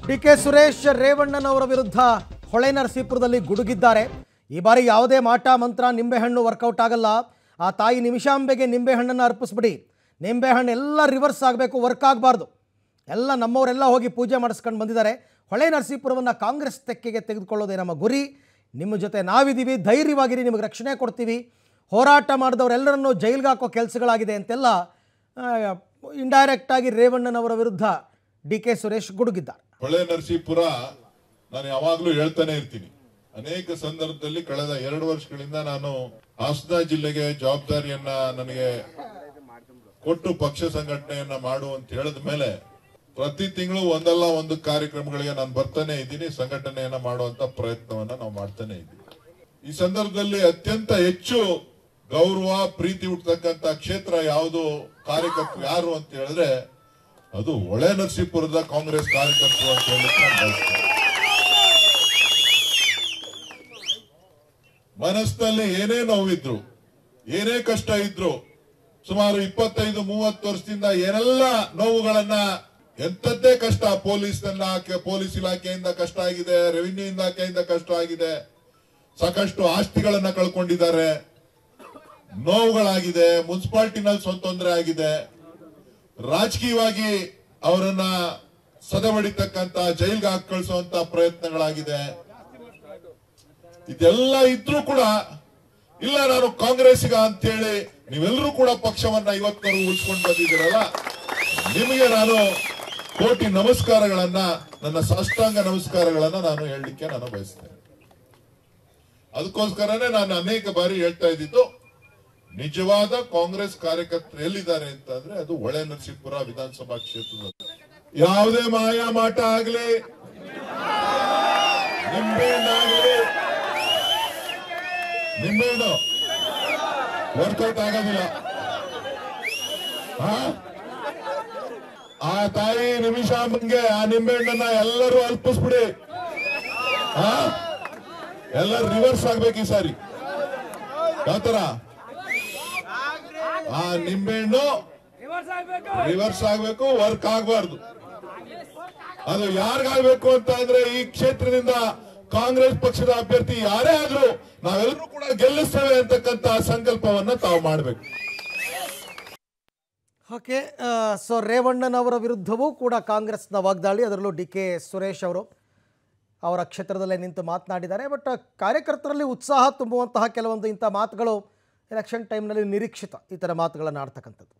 D K Suresh ರೇವಣ್ಣನವರ ವಿರುದ್ಧ ಹೊಳೆ ನರಸೀಪುರದಲ್ಲಿ ಗುಡುಗಿದ್ದಾರೆ ಈ ಬಾರಿ ಯಾವುದೇ ಮಾಟ ಮಂತ್ರ ನಿಂಬೆಹಣ್ಣು ವರ್ಕೌಟ್ ಆಗಲ್ಲ ಆ ತಾಯಿ ನಿಮಿಷಾಂಬೆಗೆ ನಿಂಬೆಹಣ್ಣನ್ನು ಅರ್ಪಿಸ್ಬಿಡಿ ನಿಂಬೆಹಣ್ಣು ಎಲ್ಲ ರಿವರ್ಸ್ ಆಗಬೇಕು ವರ್ಕ್ ಆಗಬಾರ್ದು ಎಲ್ಲ ನಮ್ಮವರೆಲ್ಲ ಹೋಗಿ ಪೂಜೆ ಮಾಡಿಸ್ಕೊಂಡು ಬಂದಿದ್ದಾರೆ ಹೊಳೆ ನರಸೀಪುರವನ್ನು ಕಾಂಗ್ರೆಸ್ ತೆಕ್ಕೆಗೆ ತೆಗೆದುಕೊಳ್ಳೋದೇ ನಮ್ಮ ಗುರಿ ನಿಮ್ಮ ಜೊತೆ ನಾವಿದ್ದೀವಿ ಧೈರ್ಯವಾಗಿರಿ ನಿಮಗೆ ರಕ್ಷಣೆ ಕೊಡ್ತೀವಿ ಹೋರಾಟ ಮಾಡಿದವರೆಲ್ಲರನ್ನೂ ಜೈಲ್ಗೆ ಹಾಕೋ ಕೆಲಸಗಳಾಗಿದೆ ಅಂತೆಲ್ಲ ಇಂಡೈರೆಕ್ಟಾಗಿ ರೇವಣ್ಣನವರ ವಿರುದ್ಧ ಡಿ ಕೆ ಸುರೇಶ್ ಗುಡುಗಿದ್ದಾರೆ ಹೊಳೆ ನರಸೀಪುರ ನಾನು ಯಾವಾಗ್ಲೂ ಹೇಳ್ತಾನೆ ಇರ್ತೀನಿ ಅನೇಕ ಸಂದರ್ಭದಲ್ಲಿ ಕಳೆದ ಎರಡು ವರ್ಷಗಳಿಂದ ನಾನು ಹಾಸನ ಜಿಲ್ಲೆಗೆ ಜವಾಬ್ದಾರಿಯನ್ನ ನನಗೆ ಕೊಟ್ಟು ಪಕ್ಷ ಸಂಘಟನೆಯನ್ನ ಮಾಡು ಅಂತ ಹೇಳಿದ ಮೇಲೆ ಪ್ರತಿ ತಿಂಗಳು ಒಂದಲ್ಲ ಒಂದು ಕಾರ್ಯಕ್ರಮಗಳಿಗೆ ನಾನು ಬರ್ತಾನೆ ಇದ್ದೀನಿ ಸಂಘಟನೆಯನ್ನ ಮಾಡುವಂತ ಪ್ರಯತ್ನವನ್ನ ನಾವು ಮಾಡ್ತಾನೆ ಇದ್ದೀವಿ ಈ ಸಂದರ್ಭದಲ್ಲಿ ಅತ್ಯಂತ ಹೆಚ್ಚು ಗೌರವ ಪ್ರೀತಿ ಹುಟ್ಟತಕ್ಕಂತ ಕ್ಷೇತ್ರ ಯಾವುದು ಕಾರ್ಯಕರ್ತರು ಯಾರು ಅಂತ ಹೇಳಿದ್ರೆ ಅದು ಒಳೆ ನರಸೀಪುರದ ಕಾಂಗ್ರೆಸ್ ಕಾರ್ಯಕರ್ತರು ಅಂತ ಹೇಳಲಿಕ್ಕೆ ನಾನು ಬಯಸ್ತೇನೆ ಮನಸ್ಸಿನಲ್ಲಿ ಏನೇ ನೋವಿದ್ರು ಏನೇ ಕಷ್ಟ ಇದ್ರು ಸುಮಾರು ಇಪ್ಪತ್ತೈದು ಮೂವತ್ತು ವರ್ಷದಿಂದ ಏನೆಲ್ಲ ನೋವುಗಳನ್ನ ಎಂತದ್ದೇ ಕಷ್ಟ ಪೊಲೀಸ್ ಪೊಲೀಸ್ ಇಲಾಖೆಯಿಂದ ಕಷ್ಟ ಆಗಿದೆ ರೆವಿನ್ಯೂ ಇಲಾಖೆಯಿಂದ ಕಷ್ಟ ಆಗಿದೆ ಸಾಕಷ್ಟು ಆಸ್ತಿಗಳನ್ನ ಕಳ್ಕೊಂಡಿದ್ದಾರೆ ನೋವುಗಳಾಗಿದೆ ಮುನ್ಸಿಪಾಲಿಟಿನಲ್ಲಿ ಸ್ವಂತ ತೊಂದರೆ ಆಗಿದೆ ರಾಜಕೀಯವಾಗಿ ಅವರನ್ನ ಸದಬಡಿತಕ್ಕಂತ ಜೈಲ್ಗೆ ಹಾಕಿ ಕಳಿಸುವಂತ ಪ್ರಯತ್ನಗಳಾಗಿದೆ ಇದೆಲ್ಲ ಇದ್ರೂ ಕೂಡ ಇಲ್ಲ ನಾನು ಕಾಂಗ್ರೆಸ್ಸಿಗ ಅಂತೇಳಿ ನೀವೆಲ್ಲರೂ ಕೂಡ ಪಕ್ಷವನ್ನ ಇವತ್ತಿನವರೆಗೂ ಉಳಿಸ್ಕೊಂಡು ಬಂದಿದ್ದೀರಲ್ಲ ನಿಮಗೆ ನಾನು ಕೋಟಿ ನಮಸ್ಕಾರಗಳನ್ನ ನನ್ನ ಸಾಷ್ಟಾಂಗ ನಮಸ್ಕಾರಗಳನ್ನ ನಾನು ಹೇಳಲಿಕ್ಕೆ ನಾನು ಬಯಸ್ತೇನೆ ಅದಕ್ಕೋಸ್ಕರನೇ ನಾನು ಅನೇಕ ಬಾರಿ ಹೇಳ್ತಾ ಇದ್ದಿದ್ದು ನಿಜವಾದ ಕಾಂಗ್ರೆಸ್ ಕಾರ್ಯಕರ್ತರು ಎಲ್ಲಿದ್ದಾರೆ ಅಂತಂದ್ರೆ ಅದು ಒಳೆ ನರಸೀಪುರ ವಿಧಾನಸಭಾ ಕ್ಷೇತ್ರದಲ್ಲಿ ಯಾವುದೇ ಮಾಯ ಮಾಟ ಆಗ್ಲಿ ನಿಂಬೆಹಣ್ಣಾಗ್ಲಿ ನಿಂಬೆಹಣ್ಣು ವರ್ಕೌಟ್ ಆಗೋದಿಲ್ಲ ಆ? ಆ ತಾಯಿ ನಿಮಿಷಾಂಬಂಗೆ ಆ ನಿಂಬೆಹಣ್ಣನ್ನ ಎಲ್ಲರೂ ಅಲ್ಪಿಸ್ಬಿಡಿ ಆ ಎಲ್ಲರೂ ರಿವರ್ಸ್ ಆಗ್ಬೇಕು ಈ ಸಾರಿ ಯಾವ್ತರ ಆ ನಿಂಬೆಹಣ್ಣು ರಿವರ್ಸ್ ಆಗ್ಬೇಕು ವರ್ಕ್ ಆಗ್ಬಾರ್ದು ಅದು ಯಾರಿಗಾಗ್ಬೇಕು ಅಂತ ಅಂದ್ರೆ ಈ ಕ್ಷೇತ್ರದಿಂದ ಕಾಂಗ್ರೆಸ್ ಪಕ್ಷದ ಅಭ್ಯರ್ಥಿ ಯಾರೇ ಆದ್ರೂ ನಾವೆಲ್ಲರೂ ಕೂಡ ಗೆಲ್ಲಿಸ್ತೇವೆ ಅಂತಕ್ಕಂತ ಸಂಕಲ್ಪವನ್ನ ತಾವು ಮಾಡಬೇಕು ಓಕೆ ಸೊ ರೇವಣ್ಣನವರ ವಿರುದ್ಧವೂ ಕೂಡ ಕಾಂಗ್ರೆಸ್ನ ವಾಗ್ದಾಳಿ ಅದರಲ್ಲೂ ಡಿ ಕೆ ಸುರೇಶ್ ಅವರು ಅವರ ಕ್ಷೇತ್ರದಲ್ಲೇ ನಿಂತು ಮಾತನಾಡಿದ್ದಾರೆ ಬಟ್ ಕಾರ್ಯಕರ್ತರಲ್ಲಿ ಉತ್ಸಾಹ ತುಂಬುವಂತಹ ಕೆಲವೊಂದು ಇಂಥ ಮಾತುಗಳು ಎಲೆಕ್ಷನ್ ಟೈಮ್ನಲ್ಲಿ ನಿರೀಕ್ಷಿತ ಈ ಥರ ಮಾತುಗಳನ್ನು ಆಡ್ತಕ್ಕಂಥದ್ದು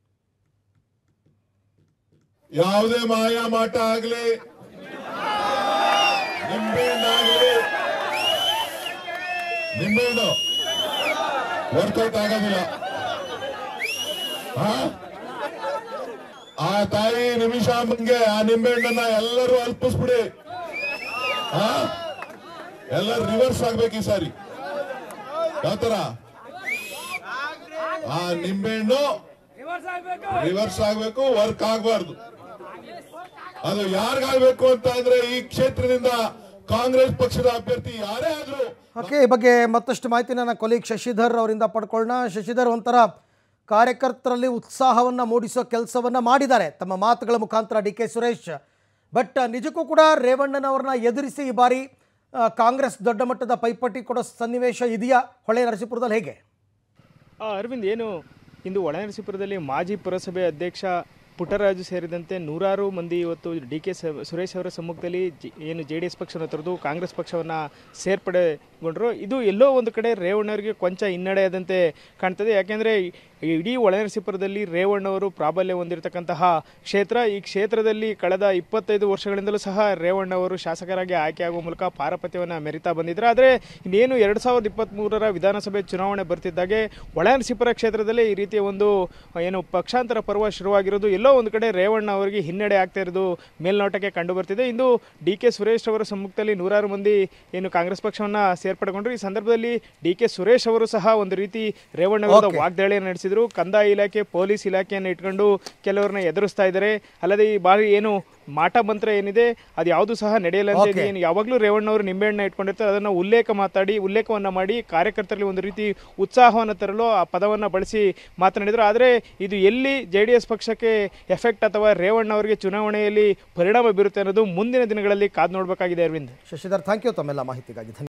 ಯಾವುದೇ ಮಾಯ ಮಾಟ ಆಗ್ಲಿ ನಿಂಬೆಹಣ್ಣಾಗ್ಲಿ ನಿಂಬೆಹಣ್ಣು ವರ್ಕೌಟ್ ಆಗೋದಿಲ್ಲ ಆ? ಆ ತಾಯಿ ನಿಮಿಷಾಂಬಂಗೆ ಆ ನಿಂಬೆಹಣ್ಣನ್ನ ಎಲ್ಲರೂ ಅಲ್ಪಿಸ್ಬಿಡಿ ಆ? ಎಲ್ಲರೂ ರಿವರ್ಸ್ ಆಗ್ಬೇಕು ಈ ಸಾರಿ ಯಾವ್ತರ ಆ ನಿಂಬೆಹಣ್ಣು ರಿವರ್ಸ್ ಆಗ್ಬೇಕು ವರ್ಕ್ ಆಗ್ಬಾರ್ದು ಅದು ಯಾರಿಗಾಗ್ಬೇಕು ಅಂತ ಅಂದ್ರೆ ಈ ಕ್ಷೇತ್ರದಿಂದ ಕಾಂಗ್ರೆಸ್ ಪಕ್ಷದ ಅಭ್ಯರ್ಥಿ ಯಾರೇ ಆದ್ರೂ ಓಕೆ ಈ ಬಗ್ಗೆ ಮತ್ತಷ್ಟು ಮಾಹಿತಿ ನನ್ನ ಕೊಲೀಗ್ ಶಶಿಧರ್ ಅವರಿಂದ ಪಡ್ಕೊಳ್ಳೋಣ ಶಶಿಧರ್ ಒಂಥರ ಕಾರ್ಯಕರ್ತರಲ್ಲಿ ಉತ್ಸಾಹವನ್ನು ಮೂಡಿಸೋ ಕೆಲಸವನ್ನು ಮಾಡಿದ್ದಾರೆ ತಮ್ಮ ಮಾತುಗಳ ಮುಖಾಂತರ ಡಿ ಕೆ ಸುರೇಶ್ ಬಟ್ ನಿಜಕ್ಕೂ ಕೂಡ ರೇವಣ್ಣನವ್ರನ್ನ ಎದುರಿಸಿ ಈ ಬಾರಿ ಆ, ಕಾಂಗ್ರೆಸ್ ದೊಡ್ಡ ಮಟ್ಟದ ಪೈಪೋಟಿ ಕೊಡೋ ಸನ್ನಿವೇಶ ಇದೆಯಾ ಹೊಳೆ ನರಸೀಪುರದಲ್ಲಿ ಹೇಗೆ ಆ, ಅರವಿಂದ್ ಏನು ಇಂದು ಒಳನರಸೀಪುರದಲ್ಲಿ ಮಾಜಿ ಪುರಸಭೆ ಅಧ್ಯಕ್ಷ ಪುಟ್ಟರಾಜು ಸೇರಿದಂತೆ ನೂರಾರು ಮಂದಿ ಇವತ್ತು ಡಿ ಕೆ ಸುರೇಶ್ ಅವರ ಸಮ್ಮುಖದಲ್ಲಿ ಜಿ- ಏನು ಜೆ ಡಿ ಎಸ್ ಪಕ್ಷವನ್ನು ತೊರೆದು ಕಾಂಗ್ರೆಸ್ ಪಕ್ಷವನ್ನು ಸೇರ್ಪಡೆಗೊಂಡರು ಇದು ಎಲ್ಲೋ ಒಂದು ಕಡೆ ರೇವಣ್ಣವರಿಗೆ ಕೊಂಚ ಹಿನ್ನಡೆಯಾದಂತೆ ಕಾಣ್ತದೆ ಯಾಕೆಂದರೆ ಇಡೀ ಒಳನರಸೀಪುರದಲ್ಲಿ ರೇವಣ್ಣವರು ಪ್ರಾಬಲ್ಯ ಹೊಂದಿರತಕ್ಕಂತಹ ಕ್ಷೇತ್ರ ಈ ಕ್ಷೇತ್ರದಲ್ಲಿ ಕಳೆದ ಇಪ್ಪತ್ತೈದು ವರ್ಷಗಳಿಂದಲೂ ಸಹ ರೇವಣ್ಣವರು ಶಾಸಕರಾಗಿ ಆಯ್ಕೆಯಾಗುವ ಮೂಲಕ ಪಾರಪತ್ಯವನ್ನು ಮೆರಿತಾ ಬಂದಿದ್ದಾರೆ ಆದರೆ ಇನ್ನೇನು ಎರಡು ಸಾವಿರದ ಇಪ್ಪತ್ತ್ಮೂರರ ವಿಧಾನಸಭೆ ಚುನಾವಣೆ ಬರ್ತಿದ್ದಾಗೆ ಒಳನರಸೀಪುರ ಕ್ಷೇತ್ರದಲ್ಲಿ ಈ ರೀತಿಯ ಒಂದು ಏನು ಪಕ್ಷಾಂತರ ಪರ್ವ ಶುರುವಾಗಿರೋದು ಎಲ್ಲೋ ಒಂದು ಕಡೆ ರೇವಣ್ಣ ಅವರಿಗೆ ಹಿನ್ನಡೆ ಆಗ್ತಾ ಇರೋದು ಮೇಲ್ನೋಟಕ್ಕೆ ಕಂಡು ಬರ್ತಿದೆ ಇಂದು ಡಿ ಕೆ ಸುರೇಶ್ ಅವರ ಸಮ್ಮುಖದಲ್ಲಿ ನೂರಾರು ಮಂದಿ ಏನು ಕಾಂಗ್ರೆಸ್ ಪಕ್ಷವನ್ನು ಸೇರ್ಪಡೆ ಏರ್ಪಡಿಕೊಂಡ್ರು ಈ ಸಂದರ್ಭದಲ್ಲಿ ಡಿ ಕೆ ಸುರೇಶ್ ಅವರು ಸಹ ಒಂದು ರೀತಿ ರೇವಣ್ಣ ವಿರುದ್ಧ Okay. ವಾಗ್ದಾಳಿಯನ್ನು ನಡೆಸಿದ್ರು ಕಂದಾಯ ಇಲಾಖೆ ಪೊಲೀಸ್ ಇಲಾಖೆಯನ್ನು ಇಟ್ಕೊಂಡು ಕೆಲವರನ್ನ ಎದುರಿಸ್ತಾ ಇದ್ದಾರೆ ಅಲ್ಲದೆ ಈ ಬಾರಿ ಏನು ಮಾಟ ಮಂತ್ರ ಏನಿದೆ ಅದು ಯಾವುದು ಸಹ ನಡೆಯಲ್ಲ ಅಂತ ಇದೆ. Okay. ಏನು ಯಾವಾಗಲೂ ರೇವಣ್ಣ ಅವರು ನಿಂಬೆಹಣ್ಣ ಇಟ್ಕೊಂಡಿರ್ತಾರೆ ಅದನ್ನು ಉಲ್ಲೇಖ ಮಾತಾಡಿ ಉಲ್ಲೇಖವನ್ನ ಮಾಡಿ ಕಾರ್ಯಕರ್ತರಲ್ಲಿ ಒಂದು ರೀತಿ ಉತ್ಸಾಹವನ್ನು ತರಲು ಆ ಪದವನ್ನು ಬಳಸಿ ಮಾತನಾಡಿದರು ಆದರೆ ಇದು ಎಲ್ಲಿ ಜೆ ಡಿ ಎಸ್ ಪಕ್ಷಕ್ಕೆ ಎಫೆಕ್ಟ್ ಅಥವಾ ರೇವಣ್ಣ ಅವರಿಗೆ ಚುನಾವಣೆಯಲ್ಲಿ ಪರಿಣಾಮ ಬೀರುತ್ತೆ ಅನ್ನೋದು ಮುಂದಿನ ದಿನಗಳಲ್ಲಿ ಕಾದು ನೋಡಬೇಕಾಗಿದೆ ಅರವಿಂದ್ ಶಶಿಧರ್ ಥ್ಯಾಂಕ್ ಯು ತಮ್ಮೆಲ್ಲ ಮಾಹಿತಿಗಾಗಿ ಧನ್ಯವಾದ